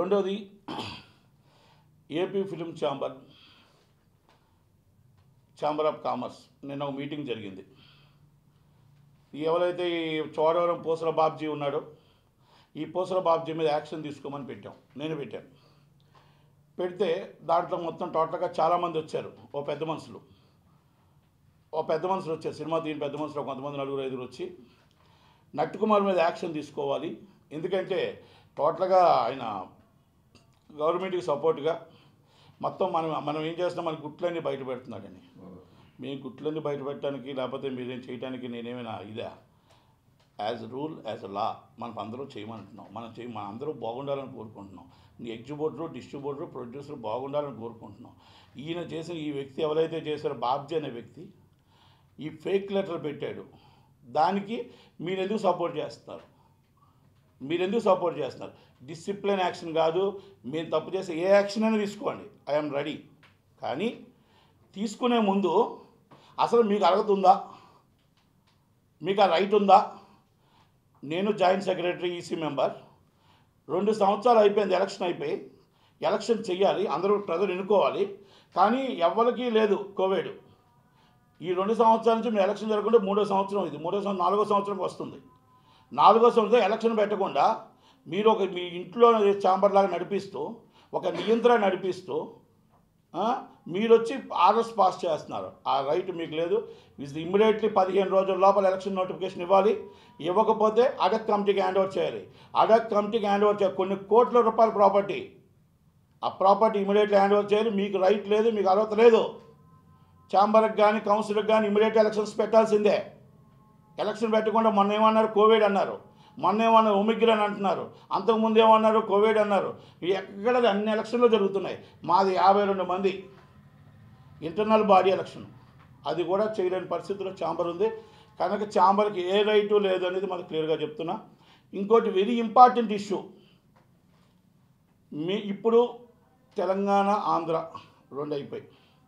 రెండవది AP film chamber chamber of commerce నిన్న ఒక మీటింగ్ జరిగింది ఎవరైతే ఈ చోడవరం పూసల బాబ్జీ ఉన్నాడో ఈ పూసల బాబ్జీ మీద యాక్షన్ తీసుకోమని పెట్టాం నేను పెట్టాను పెడితే దాంట్లో మొత్తం టోటల్గా చాలామంది వచ్చారు ఓ పెద్ద మనుషులు ఓ పెద్ద మనుషులు వచ్చారు సినిమా దీని పెద్ద మనుషులు కొంతమంది నలుగురు ఐదుగురు వచ్చి నట్టుకుమార్ మీద యాక్షన్ తీసుకోవాలి ఎందుకంటే టోటల్గా ఆయన గవర్నమెంట్కి సపోర్ట్గా మొత్తం మనం మనం ఏం చేస్తున్నాం మన గుట్లన్నీ బయట పెడుతున్నాడని మీ గుట్లన్నీ బయట పెట్టడానికి లేకపోతే మీరేం చేయడానికి నేనేమైనా ఇదా as rule as a law మనం అందరూ చేయమంటున్నాం మనం చేయ మనం అందరూ బాగుండాలని కోరుకుంటున్నాం నీ ఎగ్జిబిటరు డిస్ట్రిబ్యూటరు ప్రొడ్యూసర్ బాగుండాలని కోరుకుంటున్నాం ఈయన చేసిన ఈ వ్యక్తి ఎవరైతే చేశారో బాబ్జీ అనే వ్యక్తి ఈ ఫేక్ లెటర్ పెట్టాడు దానికి మీరు ఎందుకు సపోర్ట్ చేస్తున్నారు మీరు ఎందుకు సపోర్ట్ చేస్తున్నారు డిసిప్లిన్ యాక్షన్ కాదు మీరు తప్పు చేస్తే ఏ యాక్షన్ అయినా తీసుకోండి ఐఎమ్ రెడీ కానీ తీసుకునే ముందు అసలు మీకు అర్హత మీకు ఆ రైట్ ఉందా నేను జాయింట్ సెక్రటరీ ఈసీ మెంబర్ రెండు సంవత్సరాలు అయిపోయింది ఎలక్షన్ అయిపోయి ఎలక్షన్ చెయ్యాలి అందరూ ప్రజలు ఎన్నుకోవాలి కానీ ఎవ్వరికీ లేదు కోవిడ్ ఈ రెండు సంవత్సరాల నుంచి మేము ఎలక్షన్ జరగకుండా మూడో సంవత్సరం ఇది మూడో సంవత్సరం నాలుగో సంవత్సరంకి వస్తుంది నాలుగో సంవత్సరం ఎలక్షన్ పెట్టకుండా మీరు ఒక మీ ఇంట్లో ఛాంబర్ లాగా నడిపిస్తూ ఒక నియంత్రణ నడిపిస్తూ ఆ, మీరు వచ్చి ఆర్డర్స్ పాస్ చేస్తున్నారు ఆ రైట్ మీకు లేదు ఇది ఇమ్మీడియట్లీ పదిహేను రోజుల లోపల ఎలక్షన్ నోటిఫికేషన్ ఇవ్వాలి ఇవ్వకపోతే అడక్ కమిటీకి హ్యాండ్ ఓవర్ చేయాలి అడక్ కమిటీకి హ్యాండ్ ఓవర్ చేయాలి కొన్ని కోట్ల రూపాయల ప్రాపర్టీ ఆ ప్రాపర్టీ ఇమీడియట్లీ హ్యాండ్ ఓవర్ చేయాలి మీకు రైట్ లేదు మీకు అర్హత లేదు ఛాంబర్కి కానీ కౌన్సిల్కి కానీ ఇమీడియట్ ఎలక్షన్స్ పెట్టాల్సిందే ఎలక్షన్ పెట్టకుండా మొన్న ఏమన్నారు కోవిడ్ అన్నారు మొన్న ఏమన్నారు ఒమిగ్రన్ అంటున్నారు అంతకుముందు ఏమన్నారు కోవిడ్ అన్నారు ఇవి ఎక్కడ అన్ని ఎలక్షన్లు జరుగుతున్నాయి మాది యాభై రెండు మంది ఇంటర్నల్ బాడీ ఎలక్షన్ అది కూడా చేయలేని పరిస్థితిలో ఛాంబర్ ఉంది కనుక ఛాంబర్కి ఏ రైటు లేదు అనేది మనకు క్లియర్గా చెప్తున్నా ఇంకోటి వెరీ ఇంపార్టెంట్ ఇష్యూ మీ ఇప్పుడు తెలంగాణ ఆంధ్ర రెండు అయిపోయి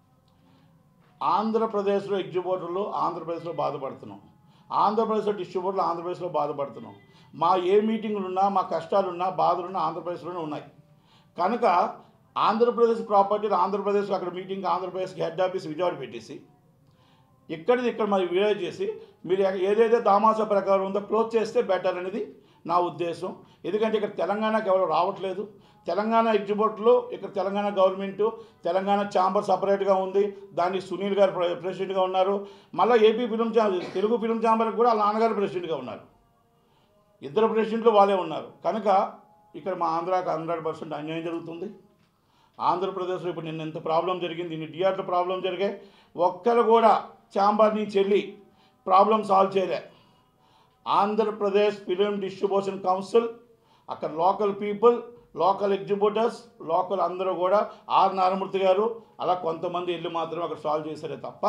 ఆంధ్రప్రదేశ్లో ఎగ్జిబిటర్లు ఆంధ్రప్రదేశ్లో బాధపడుతున్నాం ఆంధ్రప్రదేశ్లో డిస్ట్రిబ్యూటర్లు ఆంధ్రప్రదేశ్లో బాధపడుతున్నాం మా ఏ మీటింగులు ఉన్నా మా కష్టాలున్నా బాధలున్నా ఆంధ్రప్రదేశ్లోనే ఉన్నాయి కనుక ఆంధ్రప్రదేశ్ ప్రాపర్టీలు ఆంధ్రప్రదేశ్ అక్కడ మీటింగ్ ఆంధ్రప్రదేశ్కి హెడ్ ఆఫీస్ విజయవాడ పెట్టేసి ఇక్కడిది ఇక్కడ మరి విలేజ్ చేసి మీరు ఎ- ఏదైతే దామాస ప్రకారం ఉందో క్లోజ్ చేస్తే బెటర్ అనేది నా ఉద్దేశం ఎందుకంటే ఇక్కడ తెలంగాణకి ఎవరు రావట్లేదు తెలంగాణ ఎగ్జిబిట్లో ఇక్కడ తెలంగాణ గవర్నమెంట్ తెలంగాణ ఛాంబర్ సపరేట్గా ఉంది దానికి సునీల్ గారు ప్రె- ప్రెసిడెంట్గా ఉన్నారు మళ్ళీ ఏపీ ఫిలిం ఛా తెలుగు ఫిలిం ఛాంబర్కి కూడా వాళ్ళ నాన్నగారు ప్రెసిడెంట్గా ఉన్నారు ఇద్దరు ప్రెసిడెంట్లు వాళ్ళే ఉన్నారు కనుక ఇక్కడ మా ఆంధ్రాకి హండ్రెడ్ పర్సెంట్ అన్యాయం జరుగుతుంది ఆంధ్రప్రదేశ్లో ఇప్పుడు నిన్న ఎంత ప్రాబ్లం జరిగింది ఇన్ని డిఆర్లో ప్రాబ్లం జరిగాయి ఒక్కరు కూడా ఛాంబర్ నుంచి వెళ్ళి ప్రాబ్లం సాల్వ్ చేయలే ఆంధ్రప్రదేశ్ ఫిలిం డిస్ట్రిబ్యూషన్ కౌన్సిల్ అక్కడ local people local exhibitors local అందరూ కూడా ఆర్ నారాయణమూర్తి గారు అలా కొంతమంది వెళ్ళి మాత్రం అక్కడ సాల్వ్ చేశారే తప్ప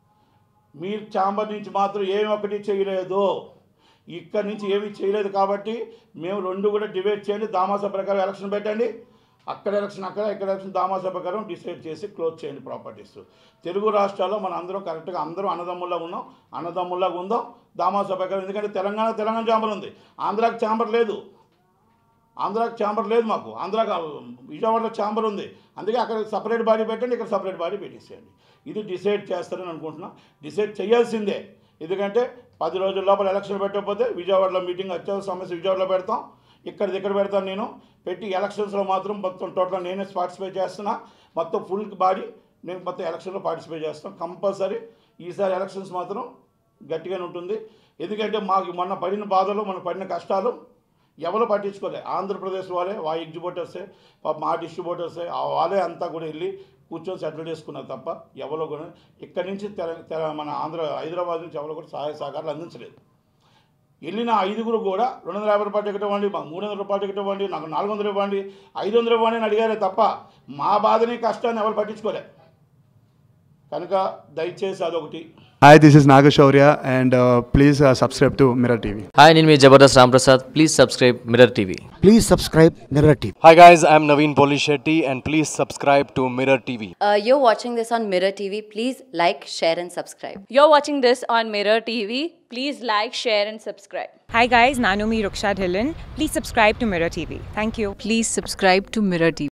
మీరు ఛాంబర్ నుంచి మాత్రం ఏమి ఒకటి చేయలేదు ఇక్కడి నుంచి ఏమీ చేయలేదు కాబట్టి మేము రెండు కూడా డిబేట్ చేయండి దామాస ప్రకారం ఎలక్షన్ పెట్టండి అక్కడ ఎలక్షన్ అక్కడ ఇక్కడ ఎలక్షన్ దామాస ప్రకారం డిసైడ్ చేసి క్లోజ్ చేయండి ప్రాపర్టీస్ తెలుగు రాష్ట్రాల్లో మన అందరం కరెక్ట్గా అందరం అన్నదమ్ముల్లా ఉన్నాం అన్నదమ్ముల్లాగా ఉందాం దామాస ప్రకారం ఎందుకంటే తెలంగాణ తెలంగాణ ఛాంబర్ ఉంది ఆంధ్రాకి ఛాంబర్ లేదు ఆంధ్రాకి ఛాంబర్ లేదు మాకు ఆంధ్రాకి విజయవాడలో ఛాంబర్ ఉంది అందుకే అక్కడ సపరేట్ బాడీ పెట్టండి ఇక్కడ సపరేట్ బాడీ పెట్టేసేయండి ఇది డిసైడ్ చేస్తారని అనుకుంటున్నాం డిసైడ్ చేయాల్సిందే ఎందుకంటే పది రోజుల లోపల ఎలక్షన్ పెట్టకపోతే విజయవాడలో మీటింగ్ అత్యవసర సమస్య విజయవాడలో పెడతాం ఇక్కడ ఇక్కడ పెడతాను నేను పెట్టి ఎలక్షన్స్లో మాత్రం మొత్తం టోటల్ నేనే పార్టిసిపేట్ చేస్తున్నా మొత్తం ఫుల్ బాడీ నేను మొత్తం ఎలక్షన్లో పార్టిసిపేట్ చేస్తాం కంపల్సరీ ఈసారి ఎలక్షన్స్ మాత్రం గట్టిగానే ఉంటుంది ఎందుకంటే మాకు మొన్న పడిన బాధలు మన పడిన కష్టాలు ఎవరు పట్టించుకోలే ఆంధ్రప్రదేశ్ వాళ్ళే వా ఎగ్జిబిటర్సే పాప మా డిస్ట్రిబ్యూటర్సే ఆ వాళ్ళే అంతా కూడా వెళ్ళి కూర్చొని సెటిల్ చేసుకున్నారు తప్ప ఎవరో కూడా ఇక్కడి నుంచి తెల తెల మన ఆంధ్ర హైదరాబాద్ నుంచి ఎవరో కూడా సహాయ సహకారాలు అందించలేదు వెళ్ళిన ఐదుగురు కూడా రెండు వందల యాభై రూపాయలు టికెట్ ఇవ్వండి మాకు మూడు వందల రూపాయలు టికెట్ ఇవ్వండి నాకు నాలుగు వందలు ఇవ్వండి ఐదు వందలు ఇవ్వండి అని అడిగారే తప్ప మా బాధని కష్టాన్ని ఎవరు పట్టించుకోలే కనుక దయచేసి అదొకటి Hi, this is Nagashaurya, and uh, please uh, subscribe to Mirror TV. Hi నేను మీ Jabardasth Ramprasad please subscribe Mirror TV Please subscribe Mirror TV. Hi guys, I'm Naveen Polishetty and please subscribe to Mirror TV. Uh, you're watching this on Mirror TV. Please like, share, and subscribe. You're watching this on Mirror TV. Please like, share, and subscribe. Hi guys, Nanumi Ruksha Dhillon. Please subscribe to Mirror TV. Thank you. Please subscribe to Mirror TV.